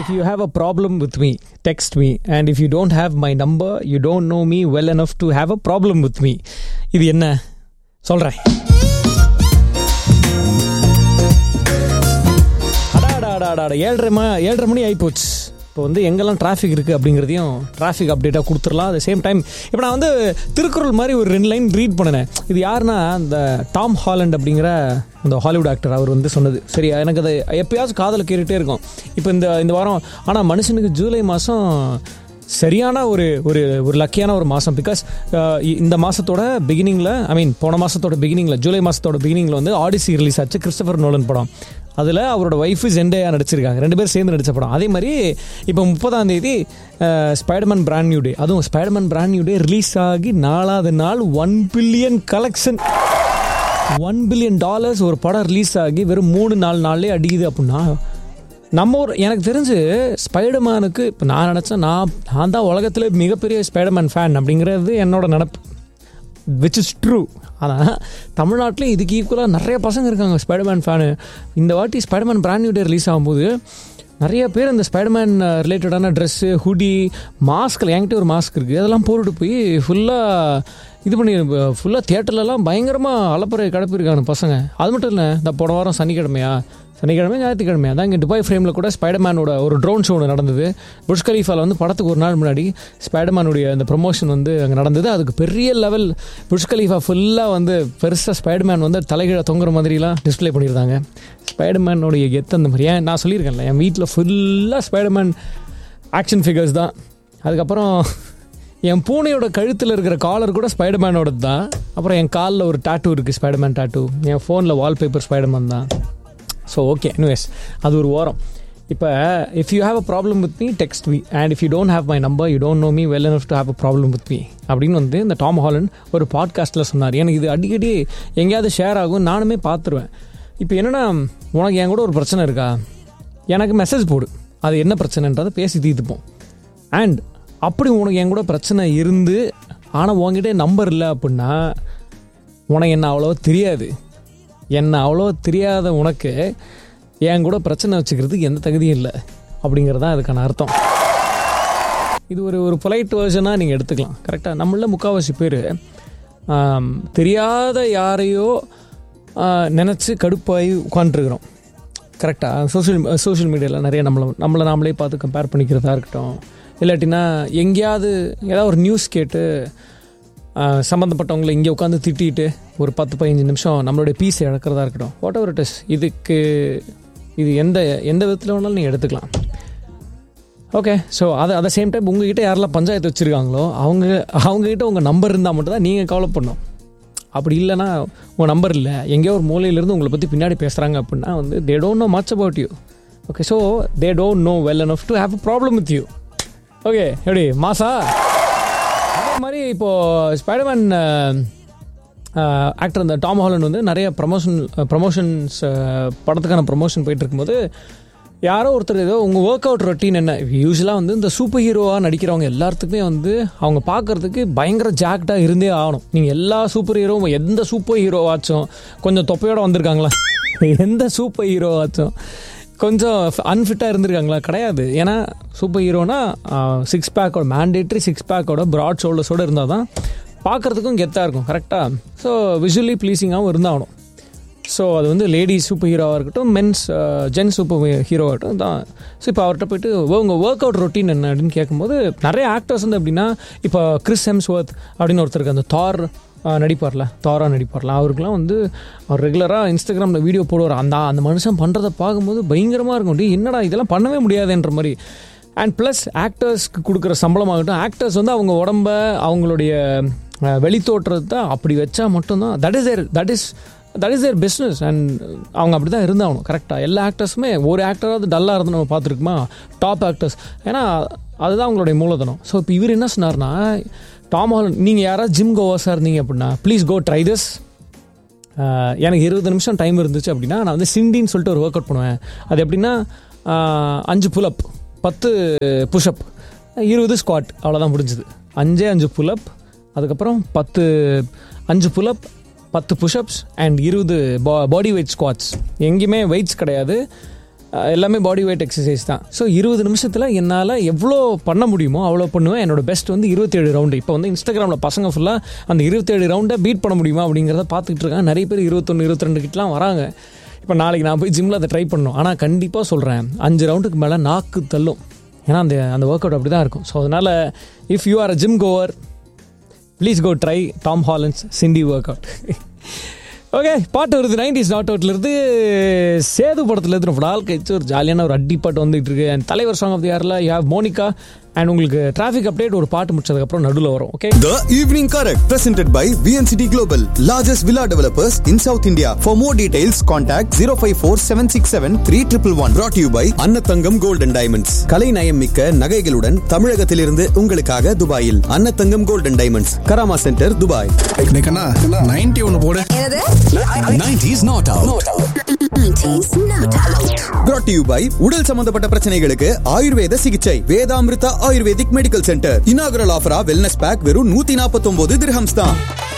you have a problem with me, text me. And if you don't have my number, you don't know me well enough to have a problem with me. இது என்ன சொல்கிறேன் அடாடாடாடா ஏழரை ம ஏழரை மணி ஆகிப்போச்சு இப்போ வந்து எங்கெல்லாம் டிராஃபிக் இருக்குது அப்படிங்கிறதையும் டிராஃபிக் அப்டேட்டாக கொடுத்துடலாம் அட் சேம் டைம் இப்போ நான் வந்து திருக்குறள் மாதிரி ஒரு ரெண்டு லைன் ரீட் பண்ணினேன் இது யாருன்னா இந்த டாம் ஹாலண்ட் அப்படிங்கிற அந்த ஹாலிவுட் ஆக்டர் அவர் வந்து சொன்னது சரி எனக்கு அது எப்பயாச்சும் காதில் கேட்டுகிட்டே இருக்கும் இப்போ இந்த இந்த வாரம் ஆனால் மனுஷனுக்கு ஜூலை மாதம் சரியான ஒரு ஒரு ஒரு லக்கியான ஒரு மாதம் பிகாஸ் இந்த மாதத்தோட பிகினிங்கில் ஐ மீன் போன மாதத்தோட பிகினிங்கில் ஜூலை மாதத்தோட பிகினிங்கில் வந்து ஆடிசி ரிலீஸ் ஆச்சு கிறிஸ்டபர் நோலன் படம் அதில் அவரோட ஒய்ஃபு ஜெண்டையாக நடிச்சிருக்காங்க ரெண்டு பேரும் சேர்ந்து நடிச்ச படம் அதே மாதிரி இப்போ முப்பதாம் தேதி ஸ்பைடர்மேன் பிராண்ட் நியூ டே அதுவும் Spiderman brand new day release ஆகி நாலாவது நாள் one billion collection one billion dollars ஒரு படம் ரிலீஸ் ஆகி வெறும் மூணு நாலு நாள்லேயே அடிக்குது அப்படின்னா நம்ம ஒரு எனக்கு தெரிஞ்சு ஸ்பைடர்மேனுக்கு இப்போ நான் நினச்சேன் நான் நான் தான் உலகத்தில் மிகப்பெரிய ஸ்பைடர்மேன் ஃபேன் அப்படிங்கிறது என்னோட நினப்பு விச் இஸ் ட்ரூ ஆனால் தமிழ்நாட்டில் இதுக்கு ஈக்குவலாக நிறைய பசங்க இருக்காங்க ஸ்பைடர்மேன் ஃபேனு இந்த வாட்டி Spiderman brand new day release ஆகும்போது நிறைய பேர் இந்த ஸ்பைடர்மேன் ரிலேட்டடான ட்ரெஸ்ஸு ஹுடி மாஸ்கில் என்கிட்ட ஒரு மாஸ்க் இருக்குது அதெல்லாம் போட்டுட்டு போய் ஃபுல்லாக இது பண்ணி ஃபுல்லாக தியேட்டர்லலாம் பயங்கரமாக அலப்பறை கிடப்பிருக்காங்க பசங்க அது மட்டும் இல்லை இந்த போன வாரம் சனிக்கிழமையா சனிக்கிழமை ஞாயிற்றுக்கிழமை அதான் இங்கே துபாய் ஃப்ரேமில் கூட ஸ்பைடர்மேனோட ஒரு ட்ரோன் ஷோ ஒன்று நடந்தது புஷ் கலீஃபாவில் வந்து படத்துக்கு ஒரு நாள் முன்னாடி ஸ்பைடர்மேனுடைய அந்த ப்ரொமோஷன் வந்து அங்கே நடந்தது அதுக்கு பெரிய லெவல் புஷ் கலீஃபா ஃபுல்லாக வந்து பெருசாக ஸ்பைடர்மேன் வந்து தலைகீழ தொங்குற மாதிரிலாம் டிஸ்பிளே பண்ணியிருந்தாங்க ஸ்பைடர்மேனோடைய கெத்து அந்த மாதிரி ஏன் நான் சொல்லியிருக்கேன்ல என் வீட்டில் ஃபுல்லாக ஸ்பைடர்மேன் ஆக்ஷன் ஃபிகர்ஸ் தான் அதுக்கப்புறம் என் பூனையோட கழுத்தில் இருக்கிற காலர் கூட ஸ்பைடர்மேனோட தான் அப்புறம் என் காலில் ஒரு டாட்டூ இருக்குது ஸ்பைடர்மேன் டாட்டூ என் ஃபோனில் வால்பேப்பர் ஸ்பைடர்மேன் தான் ஸோ ஓகே எனிவேஸ் அது ஒரு ஓரம் இப்போ if you have a problem with me text me and if you don't have my number you don't know me well enough to have a problem with me அப்படின்னு வந்து இந்த Tom Haaland ஒரு பாட்காஸ்ட்டில் சொன்னார் எனக்கு இது அடிக்கடி எங்கேயாவது ஷேர் ஆகும் நானுமே பார்த்துருவேன் இப்போ என்னென்னா உனக்கு என் கூட ஒரு பிரச்சனை இருக்கா எனக்கு மெசேஜ் போடு அது என்ன பிரச்சனைன்றதை பேசி தீர்த்துப்போம் அண்ட் அப்படி உனக்கு என் கூட பிரச்சனை இருந்து ஆனால் உங்ககிட்ட நம்பர் இல்லை அப்படின்னா உனக்கு என்ன அவ்வளோ தெரியாது என்ன அவ்வளோ தெரியாத உனக்கு என் கூட பிரச்சனை வச்சுக்கிறதுக்கு எந்த தகுதியும் இல்லை அப்படிங்கிறது தான் அதுக்கான அர்த்தம் இது ஒரு ஒரு பொலைட் வேர்ஷனாக நீங்கள் எடுத்துக்கலாம் கரெக்டாக நம்மள முக்கால்வாசி பேர் தெரியாத யாரையோ நினச்சி கடுப்பாகி உட்காண்ட்ருக்குறோம் கரெக்டாக சோஷியல் சோஷியல் மீடியாவில் நிறைய நம்மளை நம்மளை நாமளே பார்த்து கம்பேர் பண்ணிக்கிறதா இருக்கட்டும் இல்லாட்டினா எங்கேயாவது ஏதாவது ஒரு நியூஸ் கேட்டு சம்மந்தப்பட்டவங்களை இங்கே உட்காந்து திட்டிட்டு ஒரு பத்து பதினஞ்சு நிமிஷம் நம்மளுடைய பீஸை இழக்கிறதா இருக்கட்டும் வாட் எவர் இட் இஸ் இதுக்கு இது எந்த எந்த விதத்தில் வேணாலும் நீங்கள் எடுத்துக்கலாம் ஓகே ஸோ அதை அட் சேம் டைம் உங்ககிட்ட யாரெல்லாம் பஞ்சாயத்து வச்சுருக்காங்களோ அவங்க அவங்ககிட்ட உங்கள் நம்பர் இருந்தால் மட்டும் தான் நீங்கள் கவலை பண்ணும் அப்படி இல்லைனா உங்கள் நம்பர் இல்லை எங்கேயோ ஒரு மூலையிலேருந்து உங்களை பற்றி பின்னாடி பேசுகிறாங்க அப்படின்னா வந்து they don't know much about you okay so they don't know well enough to have a problem with you okay எப்படி மாசா அதே மாதிரி இப்போது ஸ்பைடர்மேன் ஆக்டர் அந்த டாம் ஹாலண்ட் வந்து நிறைய ப்ரமோஷன் ப்ரமோஷன்ஸ் படத்துக்கான ப்ரமோஷன் போயிட்டு இருக்கும்போது யாரோ ஒருத்தர் ஏதோ உங்கள் ஒர்க் அவுட் ரொட்டீன் என்ன யூஸ்வலாக வந்து இந்த சூப்பர் ஹீரோவாக நடிக்கிறவங்க எல்லாத்துக்குமே வந்து அவங்க பார்க்குறதுக்கு பயங்கர ஜாக்டாக இருந்தே ஆகணும் நீங்கள் எல்லா சூப்பர் ஹீரோவும் எந்த சூப்பர் ஹீரோவாச்சும் கொஞ்சம் தொப்பையோடு வந்திருக்காங்களா எந்த சூப்பர் ஹீரோவாச்சும் கொஞ்சம் அன்ஃபிட்டாக இருந்திருக்காங்களா கிடையாது ஏன்னா சூப்பர் ஹீரோனா சிக்ஸ் பேக்கோட மேண்டேட்ரி சிக்ஸ் பேக்கோட ப்ராட் ஷோல்டர்ஸோடு இருந்தால் தான் பார்க்குறதுக்கும் கெத்தாக இருக்கும் கரெக்டாக ஸோ விஷுவலி ப்ளீஸிங்காகவும் இருந்தாகணும் ஸோ அது வந்து லேடிஸ் சூப்பர் ஹீரோவாக இருக்கட்டும் மென்ஸ் ஜென்ஸ் சூப்பர் ஹீரோவாகட்டும் தான் ஸோ இப்போ அவர்கிட்ட போயிட்டு உங்கள் ஒர்க் அவுட் ரொட்டீன் என்ன அப்படின்னு கேட்கும்போது நிறைய ஆக்டர்ஸ் வந்து எப்படின்னா இப்போ கிறிஸ் ஹெம்ஸ்வர்த் அப்படின்னு ஒருத்தருக்கு அந்த தார் நடிப்பார்ல தாரா நடிப்பார்ல அவருக்குலாம் வந்து அவர் ரெகுலராக இன்ஸ்டாகிராமில் வீடியோ போடுவார் அந்த அந்த மனுஷன் பண்ணுறதை பார்க்கும்போது பயங்கரமாக இருக்கும் டி என்னடா இதெல்லாம் பண்ணவே முடியாதுன்ற மாதிரி அண்ட் ப்ளஸ் ஆக்டர்ஸ்க்கு கொடுக்குற சம்பளமாகட்டும் ஆக்டர்ஸ் வந்து அவங்க உடம்ப அவங்களுடைய வெளித்தோற்றத்தை அப்படி வச்சா மட்டும்தான் that is their that is that is their business and அவங்க அப்படி தான் இருந்தாகணும் கரெக்டாக எல்லா ஆக்டர்ஸுமே ஒரு ஆக்டராவது டல்லாக இருந்து நம்ம பார்த்துருக்குமா டாப் ஆக்டர்ஸ் ஏன்னா அதுதான் அவங்களுடைய மூலதனம் ஸோ இப்போ இவர் என்ன சொன்னார்னா டாம் ஹாலன் நீங்கள் யாராவது ஜிம் கோவாஸாக இருந்தீங்க அப்படின்னா ப்ளீஸ் கோ ட்ரை திஸ் எனக்கு இருபது நிமிஷம் டைம் இருந்துச்சு அப்படின்னா நான் வந்து சிண்டின்னு சொல்லிட்டு ஒரு ஒர்க் அவுட் பண்ணுவேன் அது எப்படின்னா அஞ்சு புலப் பத்து புஷ்அப் இருபது ஸ்குவாட் அவ்வளோதான் முடிஞ்சுது அஞ்சே அஞ்சு புலப் அதுக்கப்புறம் பத்து அஞ்சு புலப் பத்து புஷ்அப்ஸ் அண்ட் இருபது பா பாடி வெயிட் ஸ்குவாட்ஸ் எங்கேயுமே வெயிட்ஸ் கிடையாது அஹ் எல்லாமே பாடி வெயிட் எக்ஸசைஸ் தான் ஸோ இருபது நிமிஷத்தில் என்னால் எவ்வளோ பண்ண முடியுமோ அவ்வளோ பண்ணுவேன் என்னோட பெஸ்ட் வந்து இருபத்தேழு ரவுண்டு இப்போ வந்து இன்ஸ்டாகிராமில் பசங்க ஃபுல்லாக அந்த இருபத்தேழு ரவுண்டை பீட் பண்ண முடியுமா அப்படிங்கிறத பார்த்துக்கிட்டு இருக்காங்க நிறைய பேர் இருபத்தொன்று இருபத்திரெண்டு கிட்டலாம் வராங்க இப்போ நாளைக்கு நான் போய் ஜிம்மில் அதை ட்ரை பண்ணணும் ஆனால் கண்டிப்பாக சொல்கிறேன் அஞ்சு ரவுண்டுக்கு மேலே நாக்கு தள்ளும் ஏன்னா அந்த அந்த ஒர்க் அவுட் அப்படி தான் இருக்கும் ஸோ அதனால் if you are a gym goer please go try Tom Holland's சிண்டி ஒர்க் அவுட் ஓகே பாட்டு வருது நைன்டிஸ் நாட் அவுட்லேருந்து சேது படத்தில் இருந்து ரொம்ப நாள் கழிச்சு ஒரு ஜாலியான ஒரு அடி பாட்டு வந்துகிட்டு இருக்கு அண்ட் தலைவர் சாங் ஆஃப் தி யாரில் யூ ஹேவ் மோனிகா அண்ட் உங்களுக்கு டிராஃபிக் அப்டேட் ஒரு பாட்டு முடிச்சதுக்கப்புறம் நடுவில் வரும் okay The Evening Correct, presented by VNCT Global, largest villa developers in South India. For more details, contact 054 767 3111. Brought to you by Annathangam Gold and Diamonds. கலை நயம் மிக்க நகைகளுடன் தமிழகத்திலிருந்து உங்களுக்காக துபாயில் Annathangam Gold and Diamonds, Karama centre Dubai டேய் கண்ணா 90 ஒன்று போடு என்னது 90s not out. 90s not out. brought to you by உடல் சம்பந்தப்பட்ட பிரச்சனைகளுக்கு ஆயுர்வேத சிகிச்சை Vedamrutha ayurvedic medical centre inaugural ஆஃபரா வெல்னஸ் பேக் வெறும் நூத்தி நாற்பத்தி ஒன்பது திரஹம்ஸ் தான்